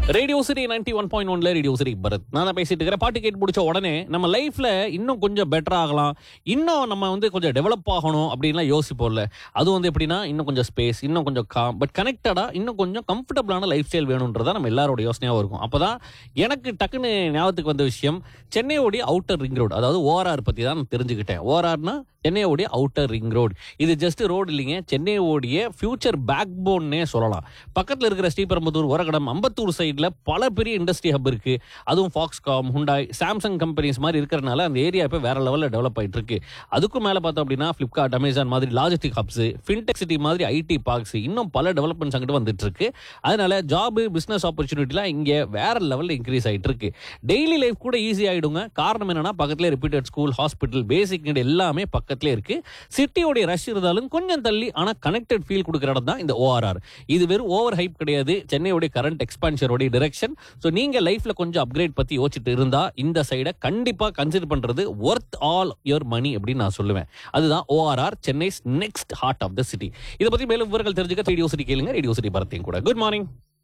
radio city ninety one point ஒன்ல radio city Bharath நான் தான் பேசிட்டு இருக்கிறேன் பாட்டு கேட்டு முடிச்ச உடனே நம்ம லைஃப்ல இன்னும் கொஞ்சம் பெட்டர் ஆகலாம் இன்னும் நம்ம வந்து கொஞ்சம் டெவலப் ஆகணும் அப்படின்லாம் யோசிப்போம்ல அது வந்து எப்படின்னா இன்னும் கொஞ்சம் ஸ்பேஸ் இன்னும் கொஞ்சம் காம் பட் கனெக்டடா இன்னும் கொஞ்சம் கம்ஃபர்டபுளான லைஃப் ஸ்டைல் வேணுன்றதா நம்ம எல்லாரோட யோசனையாகவும் இருக்கும் அப்பதான் எனக்கு டக்குன்னு ஞாபகத்துக்கு வந்த விஷயம் சென்னையோடைய அவுட்டர் ரிங் ரோடு அதாவது ஓஆர்ஆர் பத்தி தான் நான் தெரிஞ்சுக்கிட்டேன் ஓஆர்ஆர்னா சென்னையோடைய அவுட்டர் ரிங் ரோடு இது ஜஸ்ட் ரோடு இல்லைங்க சென்னையோடைய ஃபியூச்சர் பேக் போன்னே சொல்லலாம் பக்கத்தில் இருக்கிற ஸ்ரீபெரும்புதூர் உரகடம் அம்பத்தூர் சைடில் பல பெரிய இண்டஸ்ட்ரி ஹப் இருக்கு அதுவும் ஃபாக்ஸ்காம் ஹுண்டாய் சாம்சங் கம்பெனிஸ் மாதிரி இருக்கிறனால அந்த ஏரியா இப்போ வேற லெவலில் டெவலப் ஆயிட்டு இருக்கு அதுக்கும் மேலே பார்த்தோம் அப்படின்னா ஃப்ளிப்கார்ட் அமேசான் மாதிரி லாஜிஸ்டிக் ஹப்ஸ் ஃபின்டெக் சிட்டி மாதிரி ஐடி பார்க்ஸ் இன்னும் பல டெவலப்மெண்ட்ஸ் அங்கிட்டு வந்துட்டு இருக்கு அதனால ஜாப் பிசினஸ் ஆப்பர்ச்சுனிட்டிலாம் இங்கே வேற லெவலில் இன்க்ரீஸ் ஆயிட்டு இருக்கு டெய்லி லைஃப் கூட ஈஸி ஆயிடுங்க காரணம் என்னன்னா பக்கத்துல repeated school hospital basic need எல்லாமே பக்கத்துல இருக்கு சிட்டியோடைய ரஷ் இருந்தாலும் கொஞ்சம் தள்ளி ஆனா கனெக்டட் ஃபீல் கொடுக்குற இடம் தான் இந்த ஓஆர்ஆர் இது வெறும் ஓவர் ஹைப் கிடையாது சென்னையோட கரண்ட் எக்ஸ்பான்ஷனோட டிரெக்ஷன் ஸோ நீங்க லைஃப்ல கொஞ்சம் அப்கிரேட் பத்தி யோசிச்சுட்டு இருந்தா இந்த சைடை கண்டிப்பா கன்சிடர் பண்றது ஒர்த் ஆல் யுவர் மணி அப்படின்னு நான் சொல்லுவேன் அதுதான் ORR Chennai next heart of the city இதை பத்தி மேலும் விவரங்கள் தெரிஞ்சுக்க ரேடியோ சிட்டி கேளுங்க ரேடியோ சிட்டி பரத்தையும் கூட குட் மார்னிங்